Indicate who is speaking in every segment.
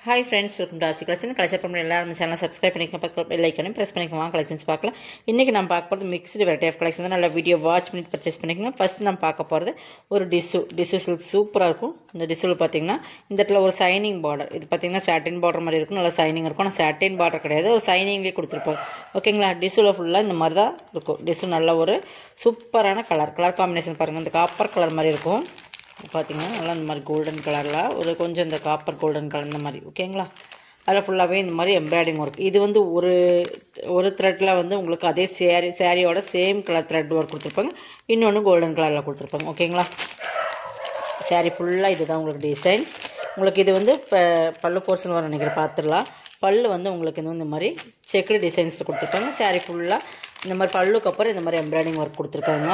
Speaker 1: Hi friends welcome to Aasi collection collection பண்ணி எல்லாரும் channel subscribe பண்ணிக்க பக்கத்தில் பெல் ஐக்கனையும் ப்ரெஸ் பண்ணிக்கலாம் கலெக்ஷன்ஸ் பார்க்கலாம் இன்றைக்கி நம்ம பார்க்க போகிறது மிக்ஸ்டு வெரைட்டி ஆஃப் கலெக்ஷன் தான் நல்லா வீடியோ வாட்ச் பண்ணி பர்ச்சேஸ் பண்ணிக்கோங்க ஃபர்ஸ்ட் நம்ம பார்க்க போகிறது ஒரு டிஷ்ஷு டிஷ்ஷு சில்க் சூப்பராக இருக்கும் இந்த டிஷ்ஷில் பார்த்தீங்கன்னா இந்த இடத்துல ஒரு சைனிங் பார்டர் இது பார்த்தீங்கன்னா சாட்டின் பார்டர் மாதிரி இருக்கும் நல்லா சைனிங் இருக்கும் ஆனால் சாட்டின் பார்டர் கிடையாது ஒரு சைனிங்லேயே கொடுத்துருப்போம் ஓகேங்களா டிஷ்ஷில் ஃபுல்லாக இந்த மாதிரி தான் இருக்கும் டிஷ்ஷு நல்ல ஒரு சூப்பரான கலர் கலர் காம்பினேஷன் பாருங்கள் இந்த காப்பர் கலர் மாதிரி இருக்கும் பார்த்தீங்கன்னா நல்லா இந்த மாதிரி கோல்டன் கலரில் ஒரு கொஞ்சம் இந்த காப்பர் கோல்டன் கலர் இந்த மாதிரி ஓகேங்களா அதில் ஃபுல்லாகவே இந்த மாதிரி எம்ப்ராய்டிங் ஒர்க் இது வந்து ஒரு ஒரு த்ரெட்டில் வந்து உங்களுக்கு அதே சேரீ சேரீயோட சேம் கலர் த்ரெட் ஒர்க் கொடுத்துருப்பாங்க இன்னொன்று கோல்டன் கலரில் கொடுத்துருப்பாங்க ஓகேங்களா சேரீ ஃபுல்லாக இதுதான் உங்களுக்கு டிசைன்ஸ் உங்களுக்கு இது வந்து இப்போ பல்லு போர்ஷன் வர நினைக்கிறேன் பார்த்துடலாம் பல்லு வந்து உங்களுக்கு இந்த இந்த மாதிரி செக்குடு டிசைன்ஸில் கொடுத்துருப்பாங்க சேரீ ஃபுல்லாக இந்த மாதிரி பல்லுக்கு அப்புறம் இந்த மாதிரி எம்ப்ராய்டிங் ஒர்க் கொடுத்துருக்காங்க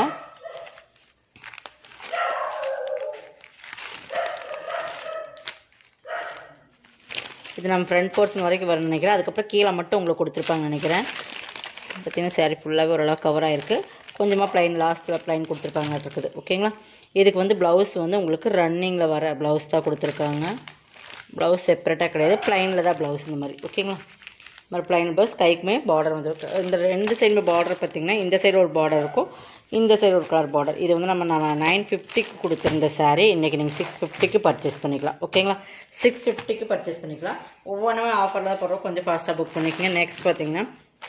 Speaker 1: இது நம்ம ஃப்ரண்ட் போர்ஷன் வரைக்கும் வரும்னு நினைக்கிறேன் அதுக்கப்புறம் கீழே மட்டும் உங்களுக்கு கொடுத்துருப்பாங்க நினைக்கிறேன் பார்த்தீங்கன்னா சேரீ ஃபுல்லாகவே ஓரளவு கவர் ஆகிருக்கு கொஞ்சமாக ப்ளைன் லாஸ்ட்டில் ப்ளைன் கொடுத்துருப்பாங்க இருக்குது ஓகேங்களா இதுக்கு வந்து ப்ளவுஸ் வந்து உங்களுக்கு ரன்னிங்கில் வர ப்ளவுஸ் தான் கொடுத்துருக்காங்க ப்ளவுஸ் செப்பரேட்டாக கிடையாது ப்ளைனில் தான் ப்ளவுஸ் இந்த மாதிரி ஓகேங்களா இந்த மாதிரி ப்ளைன் ப்ளவுஸ் கைக்குமே பார்டர் வந்து இந்த ரெண்டு சைடுமே பார்டர் பார்த்திங்கன்னா இந்த சைடு ஒரு பார்டர் இருக்கும் இந்த சைடு ஒரு கலர் பார்டர் இது வந்து நம்ம நான் நைன் ஃபிஃப்டிக்கு கொடுத்துருந்த சாரீ இன்றைக்கி நீங்கள் சிக்ஸ் ஃபிஃப்டிக்கு பர்ச்சேஸ் பண்ணிக்கலாம் ஓகேங்களா சிக்ஸ் ஃபிஃப்டிக்கு பர்ச்சேஸ் பண்ணிக்கலாம் ஒவ்வொன்றுமே ஆஃபரில் தான் போடுறோம் கொஞ்சம் ஃபாஸ்ட்டாக புக் பண்ணிக்கங்க நெக்ஸ்ட் பார்த்தீங்கன்னா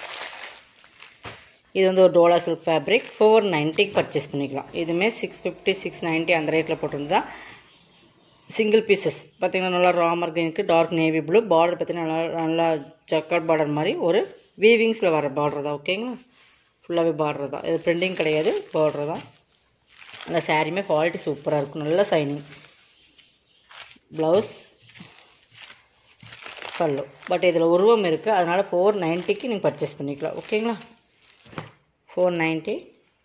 Speaker 1: இது வந்து ஒரு டோலா சில்க் ஃபேப்ரிக் ஃபோர் நைன்ட்டிக்கு பர்ச்சேஸ் பண்ணிக்கலாம் இதுவுமே சிக்ஸ் ஃபிஃப்டி சிக்ஸ் நைன்ட்டி அந்த ரேட்டில் போட்டிருந்தா சிங்கிள் பீசஸ் பார்த்தீங்கன்னா நல்லா ராமர் க்ரீனுக்கு டார்க் நேவி ப்ளூ பார்டர் பார்த்தீங்கன்னா நல்லா நல்லா ஜக்கட் பார்டர் மாதிரி ஒரு வீவிங்ஸில் வர பார்டர் தான் ஓகேங்களா ஃபுல்லாகவே பார்டர் தான் இது பிரிண்டிங் கிடையாது பார்டர் தான் நல்லா சாரியுமே குவாலிட்டி சூப்பராக இருக்கும் நல்ல சைனிங் ப்ளவுஸ் பல்லு பட் இதில் உருவம் இருக்குது அதனால் ஃபோர் நைன்ட்டிக்கு நீங்கள் பர்ச்சேஸ் பண்ணிக்கலாம் ஓகேங்களா ஃபோர் நைன்ட்டி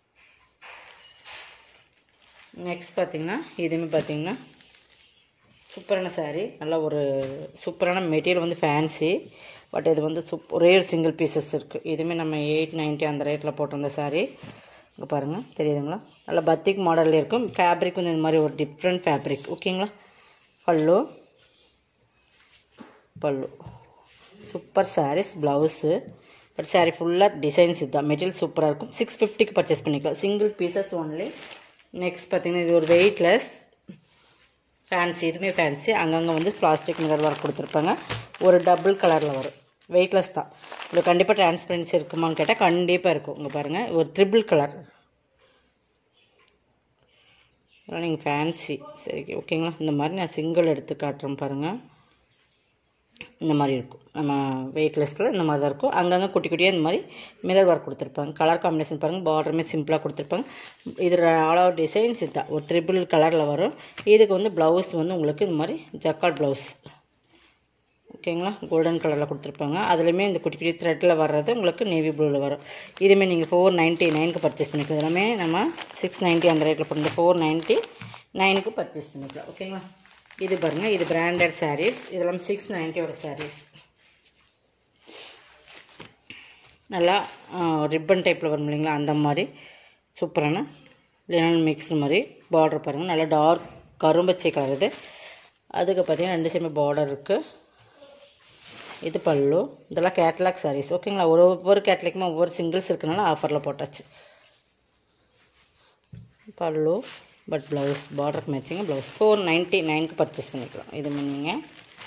Speaker 1: நெக்ஸ்ட் பார்த்திங்கன்னா இதுவுமே பார்த்திங்கன்னா சூப்பரான சாரீ நல்ல ஒரு சூப்பரான மெட்டீரியல் வந்து ஃபேன்சி பட் இது வந்து சூப் ஒரே ஒரு சிங்கிள் பீசஸ் இருக்குது இதுவுமே நம்ம எயிட் நைன்ட்டி அந்த ரேட்டில் போட்டிருந்த சாரீ இங்கே பாருங்கள் தெரியுதுங்களா நல்ல பத்திக் மாடலில் இருக்கும் ஃபேப்ரிக் வந்து இந்த மாதிரி ஒரு டிஃப்ரெண்ட் ஃபேப்ரிக் ஓகேங்களா பல்லு பல்லு super sarees blouse but saree ஃபுல்லாக டிசைன்ஸ் இதுதான் மெட்டீரியல் சூப்பராக இருக்கும் சிக்ஸ் ஃபிஃப்டிக்கு பர்ச்சேஸ் பண்ணிக்கலாம் சிங்கிள் பீசஸ் ஒன்லி நெக்ஸ்ட் பார்த்திங்கன்னா இது ஒரு வெயிட்லெஸ் ஃபேன்சி இதுவுமே ஃபேன்சி அங்கங்கே வந்து பிளாஸ்டிக் மிரர் ஒர்க் கொடுத்துருப்பாங்க ஒரு டபுள் கலரில் வரும் வெயிட்லெஸ் தான் உங்களுக்கு கண்டிப்பாக டிரான்ஸ்பரன்சி இருக்குமான்னு கேட்டால் கண்டிப்பாக இருக்கும் இங்கே பாருங்கள் ஒரு ட்ரிபிள் கலர் அதனால் நீங்கள் ஃபேன்சி சரி ஓகேங்களா இந்த மாதிரி நான் சிங்கிள் எடுத்து காட்டுறேன் பாருங்கள் இந்த மாதிரி இருக்கும் நம்ம வெயிட்லெஸ்ஸில் இந்த மாதிரி தான் இருக்கும் அங்கங்கே குட்டி குட்டியாக இந்த மாதிரி மிரர் ஒர்க் கொடுத்துருப்பாங்க கலர் காம்பினேஷன் பாருங்கள் பார்டருமே சிம்பிளாக கொடுத்துருப்பாங்க இது ஆல் ஓவர் டிசைன்ஸ் இதுதான் ஒரு ட்ரிபிள் கலரில் வரும் இதுக்கு வந்து ப்ளவுஸ் வந்து உங்களுக்கு இந்த மாதிரி ஜக்காட் ப்ளவுஸ் ஓகேங்களா கோல்டன் கலரில் கொடுத்துருப்பாங்க அதுலேயுமே இந்த குட்டி குட்டி த்ரெட்டில் வர்றது உங்களுக்கு நேவி ப்ளூவில் வரும் இதுவுமே நீங்கள் ஃபோர் நைன்ட்டி நைனுக்கு பர்ச்சேஸ் பண்ணிக்கலாம் எல்லாமே நம்ம சிக்ஸ் நைன்ட்டி அந்த ரேட்டில் போட்டு ஃபோர் நைன்ட்டி நைனுக்கு பர்ச்சேஸ் பண்ணிக்கலாம் ஓகேங்களா இது பாருங்கள் இது பிராண்டட் சாரீஸ் இதெல்லாம் சிக்ஸ் நைன்ட்டியோட சாரீஸ் நல்லா ரிப்பன் டைப்பில் வரும் இல்லைங்களா அந்த மாதிரி சூப்பரான லினன் மிக்ஸ் மாதிரி பார்டர் பாருங்கள் நல்லா டார்க் கரும்பச்சை கலர் இது அதுக்கு பார்த்தீங்கன்னா ரெண்டு சைமே பார்டர் இருக்குது இது பல்லு இதெல்லாம் கேட்லாக் சாரீஸ் ஓகேங்களா ஒரு ஒவ்வொரு கேட்லாக்குமே ஒவ்வொரு சிங்கிள்ஸ் இருக்கனால ஆஃபரில் போட்டாச்சு பல்லு பட் ப்ளவுஸ் பார்டருக்கு மேட்சிங்க ப்ளவுஸ் ஃபோர் நைன்ட்டி நைனுக்கு பர்ச்சேஸ் பண்ணிக்கலாம் இது நீங்கள்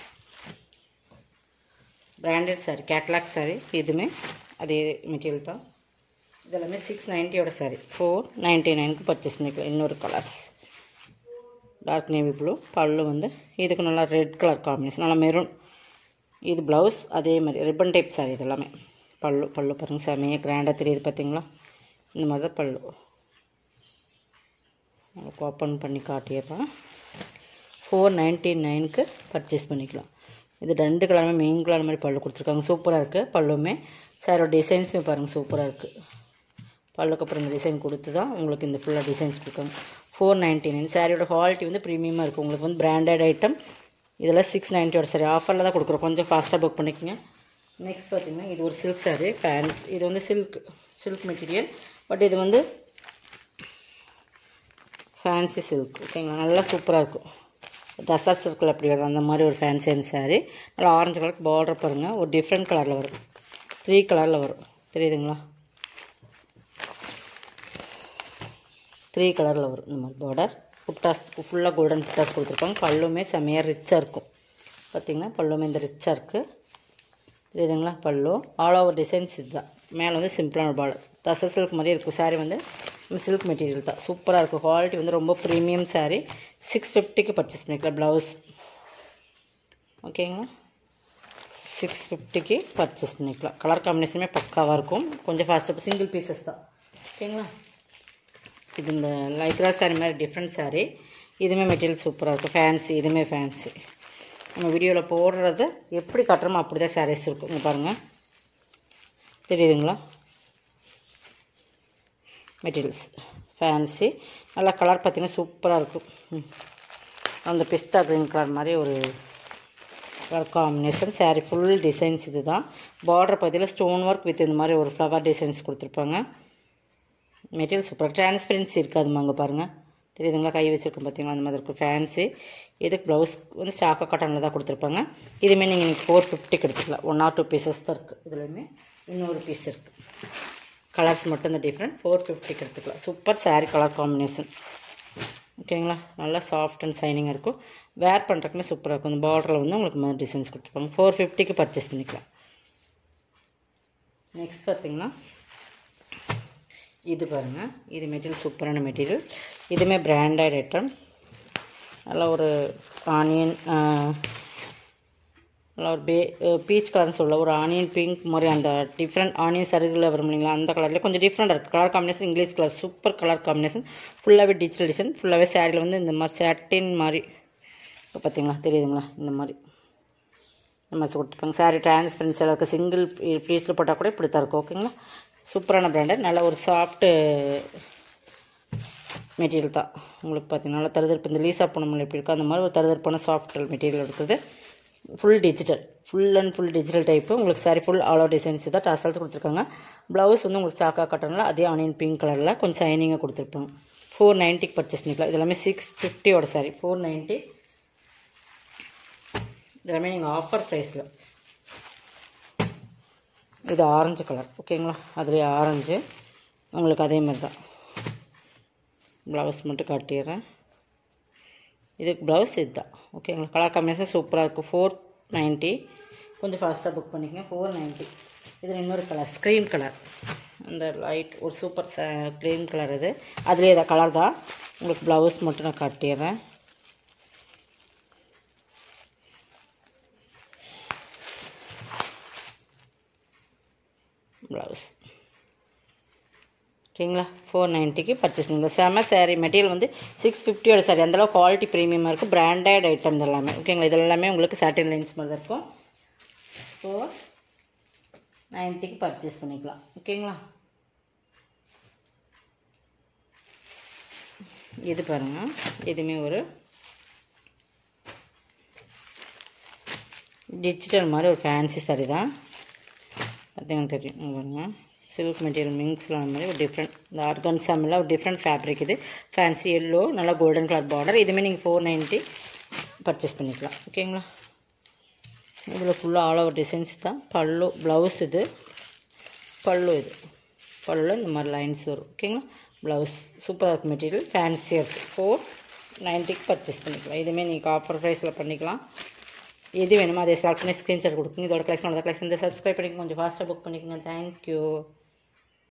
Speaker 1: பிராண்டட் சாரீ கேட்லாக் சாரீ இதுவுமே அதே மெட்டீரியல் தான் இதெல்லாமே சிக்ஸ் நைன்ட்டியோட சாரீ ஃபோர் நைன்ட்டி நைனுக்கு பர்ச்சேஸ் பண்ணிக்கலாம் இன்னொரு கலர்ஸ் டார்க் நேவி ப்ளூ பல்லு வந்து இதுக்கு நல்லா ரெட் கலர் காம்பினேஷன் நல்லா மெரூன் இது ப்ளவுஸ் அதே மாதிரி ரிப்பன் டைப் சாரீ இது எல்லாமே பல்லு பல்லு பாருங்கள் செமையாக கிராண்டாக தெரியுது பார்த்தீங்களா இந்த மாதிரி தான் பல்லு உங்களுக்கு ஓப்பன் பண்ணி காட்டிடுறேன் ஃபோர் நைன்ட்டி நைனுக்கு பர்ச்சேஸ் பண்ணிக்கலாம் இது ரெண்டு கலருமே மெயின் கலர் மாதிரி பல்லு கொடுத்துருக்காங்க சூப்பராக இருக்குது பல்லுமே சாரோட டிசைன்ஸுமே பாருங்கள் சூப்பராக இருக்குது பல்லுக்கு அப்புறம் இந்த டிசைன் கொடுத்து தான் உங்களுக்கு இந்த ஃபுல்லாக டிசைன்ஸ் கொடுக்காங்க ஃபோர் நைன்ட்டி நைன் சாரியோட குவாலிட்டி வந்து ப்ரீமியமாக இருக்குது உங்களுக்கு வந்து பிராண்டட் ஐட்டம் இதெல்லாம் சிக்ஸ் நைன்ட்டியோட சாரி ஆஃபரில் தான் கொடுக்குறோம் கொஞ்சம் ஃபாஸ்ட்டாக புக் பண்ணிக்கோங்க நெக்ஸ்ட் பார்த்திங்கன்னா இது ஒரு சில்க் சாரி ஃபேன்ஸ் இது வந்து சில்க் சில்க் மெட்டீரியல் பட் இது வந்து ஃபேன்சி சில்க் ஓகேங்களா நல்லா சூப்பராக இருக்கும் ரசா சர்க்கிள் அப்படி வரும் அந்த மாதிரி ஒரு ஃபேன்சியான saree நல்லா ஆரஞ்சு கலருக்கு பார்டர் பாருங்கள் ஒரு டிஃப்ரெண்ட் கலரில் வரும் த்ரீ கலரில் வரும் தெரியுதுங்களா த்ரீ கலரில் வரும் இந்த மாதிரி பார்டர் புட்டாஸ் ஃபுல்லாக கோல்டன் புட்டாஸ் கொடுத்துருப்பாங்க பல்லுமே செம்மையாக ரிச்சாக இருக்கும் பார்த்தீங்கன்னா பல்லுமே இந்த ரிச்சாக இருக்குது தெரியுதுங்களா பல்லு ஆல் ஓவர் டிசைன்ஸ் இதுதான் மேலே வந்து சிம்பிளான பார்டர் டச சில்க் மாதிரி இருக்கும் saree வந்து சில்க் மெட்டீரியல் தான் சூப்பராக இருக்கும் குவாலிட்டி வந்து ரொம்ப ப்ரீமியம் saree சிக்ஸ் ஃபிஃப்டிக்கு பர்ச்சேஸ் பண்ணிக்கலாம் ப்ளவுஸ் ஓகேங்களா சிக்ஸ் ஃபிஃப்டிக்கு பர்ச்சேஸ் பண்ணிக்கலாம் கலர் காம்பினேஷனுமே பக்காவாக இருக்கும் கொஞ்சம் ஃபாஸ்ட்டாக சிங்கிள் பீசஸ் தான் ஓகேங்களா இது இந்த லைக்ரா saree மாதிரி டிஃப்ரெண்ட் saree இதுவுமே மெட்டீரியல் சூப்பராக இருக்கும் ஃபேன்சி இதுவுமே ஃபேன்சி நம்ம வீடியோவில் போடுறது எப்படி கட்டுறோமோ அப்படி தான் சாரீஸ் இருக்கும் இங்கே பாருங்கள் தெரியுதுங்களா மெட்டீரியல்ஸ் ஃபேன்சி நல்லா கலர் பார்த்தீங்கன்னா சூப்பராக இருக்கும் ம். அந்த பிஸ்தா க்ரீன் கலர் மாதிரி ஒரு colour combination saree full designs இது தான் பார்டர் பகுதியில் ஸ்டோன் ஒர்க் வித் இந்த மாதிரி ஒரு ஃப்ளவர் டிசைன்ஸ் கொடுத்துருப்பாங்க மெட்டீரியல் சூப்பர் டிரான்ஸ்பரன்சி இருக்காதுமா அங்கே பாருங்கள் தெரியுதுங்களா கை வச்சுருக்கோம் பார்த்தீங்களா அந்த மாதிரி இருக்கும் ஃபேன்சி இதுக்கு ப்ளவுஸ் வந்து ஸ்டாக்கா காட்டனில் தான் கொடுத்துருப்பாங்க இதுவுமே நீங்கள் இன்னைக்கு ஃபோர் ஃபிஃப்டிக்கு எடுத்துக்கலாம் ஒன் ஆர் டூ பீசஸ் தான் இருக்குது இதுலையுமே இன்னொரு பீஸ் இருக்குது கலர்ஸ் மட்டும் தான் டிஃப்ரெண்ட் ஃபோர் ஃபிஃப்டிக்கு எடுத்துக்கலாம் சூப்பர் saree கலர் காம்பினேஷன் ஓகேங்களா நல்லா சாஃப்ட் அண்ட் ஷைனிங்காக இருக்கும் வேர் பண்ணுறதுக்குமே சூப்பராக இருக்கும் இந்த பார்டரில் வந்து உங்களுக்கு மாதிரி டிசைன்ஸ் கொடுத்துருப்பாங்க ஃபோர் ஃபிஃப்டிக்கு பர்ச்சேஸ் பண்ணிக்கலாம் நெக்ஸ்ட் பார்த்தீங்கன்னா இது பாருங்கள் இது மெட்டீரியல் சூப்பரான மெட்டீரியல் இதுவுமே பிராண்டட் ஐட்டம் நல்லா ஒரு ஆனியன் நல்லா ஒரு பே பீச் கலர்னு சொல்ல ஒரு ஆனியன் பிங்க் மாதிரி அந்த டிஃப்ரெண்ட் ஆனியன் சருகில் வரும் இல்லைங்களா அந்த கலரில் கொஞ்சம் டிஃப்ரெண்ட் இருக்குது colour combination English colour super colour combination ஃபுல்லாகவே டிஜிட்டல் டிசைன் ஃபுல்லாகவே சேரீயில் வந்து இந்த மாதிரி சேட்டின் மாதிரி இப்போ பார்த்தீங்களா தெரியுதுங்களா இந்த மாதிரி இந்த மாதிரி கொடுத்துருப்பாங்க சாரி டிரான்ஸ்பரன்ஸ் எல்லாம் இருக்குது சிங்கிள் ஃப்ளீஸில் போட்டால் கூட இப்படி தான் இருக்கும் ஓகேங்களா சூப்பரான பிராண்டட் நல்ல ஒரு சாஃப்ட்டு மெட்டீரியல் தான் உங்களுக்கு பார்த்தீங்கன்னா நல்லா தருதற்பு இந்த லீசா பூனமல் எப்படி இருக்கோ அந்த மாதிரி ஒரு தருதற்பான சாஃப்ட் மெட்டீரியல் இருக்குது full digital full and full digital type உங்களுக்கு saree full all over designs தான் டசல்ஸ் கொடுத்துருக்காங்க ப்ளவுஸ் வந்து உங்களுக்கு சாக்கா காட்டனில் அதே ஆனியன் பிங்க் கலரில் கொஞ்சம் ஷைனிங்காக கொடுத்துருப்பாங்க ஃபோர் நைன்ட்டிக்கு பர்ச்சேஸ் பண்ணிக்கலாம் இது எல்லாமே சிக்ஸ் ஃபிஃப்டியோட சாரி ஃபோர் நைன்ட்டி இதெல்லாமே நீங்கள் ஆஃபர் ப்ரைஸில் இது ஆரஞ்சு கலர் ஓகேங்களா அதுலேயே ஆரஞ்சு உங்களுக்கு அதே மாதிரி தான் ப்ளவுஸ் மட்டும் காட்டிடுறேன் இதுக்கு ப்ளவுஸ் இதுதான் ஓகேங்களா கலர் காம்பினேஷன் சூப்பராக இருக்கும் ஃபோர் நைன்ட்டி கொஞ்சம் ஃபாஸ்ட்டாக புக் பண்ணிக்கங்க ஃபோர் நைன்ட்டி இதில் இன்னொரு கலர் ஸ்க்ரீம் கலர் அந்த லைட் ஒரு சூப்பர் க்ரீம் கலர் இது அதுலேயே இதை கலர் தான் உங்களுக்கு ப்ளவுஸ் மட்டும் நான் காட்டிடுறேன் ப்ளவுஸ் ஓகேங்களா ஃபோர் நைன்ட்டிக்கு பர்ச்சேஸ் பண்ணுங்க செம saree மெட்டீரியல் வந்து சிக்ஸ் ஃபிஃப்டியோட saree அந்தளவு குவாலிட்டி ப்ரீமியமாக இருக்கும் பிராண்டட் ஐட்டம் இது எல்லாமே ஓகேங்களா இது எல்லாமே உங்களுக்கு சாட்டின் லைன்ஸ் மாதிரி தான் இருக்கும் ஃபோர் நைன்ட்டிக்கு பர்ச்சேஸ் பண்ணிக்கலாம் ஓகேங்களா இது பாருங்கள் இதுவுமே ஒரு டிஜிட்டல் மாதிரி ஒரு ஃபேன்சி saree தான் பார்த்தீங்கன்னா தெரியும் இங்க பாருங்க சில்க் மெட்டீரியல் மிங்ஸில் அந்த மாதிரி ஒரு டிஃப்ரெண்ட் இந்த ஆர்கன்சாமில் ஒரு டிஃப்ரெண்ட் ஃபேப்ரிக் இது ஃபேன்சி எல்லோ நல்லா கோல்டன் கலர் பார்டர் இதுவுமே நீங்கள் ஃபோர் நைன்ட்டி பர்ச்சேஸ் பண்ணிக்கலாம் ஓகேங்களா இதில் ஃபுல்லாக ஆல் ஓவர் டிசைன்ஸ் தான் பல்லு ப்ளவுஸ் இது பல்லு இது பல்லுல இந்த மாதிரி லைன்ஸ் வரும் ஓகேங்களா ப்ளவுஸ் சூப்பராக இருக்கும் மெட்டீரியல் ஃபேன்சியாக இருக்குது ஃபோர் நைன்ட்டிக்கு பர்ச்சேஸ் பண்ணிக்கலாம் இதுவுமே நீங்கள் ஆஃபர் ப்ரைஸில் பண்ணிக்கலாம் எது வேணுமோ அதை செலக்ட் பண்ணி ஸ்க்ரீன்ஷாட் கொடுக்குங்க இதோட கலெக்ஷன் கலெக்ஷன் இந்த சப்ஸ்கிரைப் பண்ணிக்கோங்க கொஞ்சம் ஃபாஸ்ட்டாக புக் பண்ணிக்கோங்க தேங்க்யூ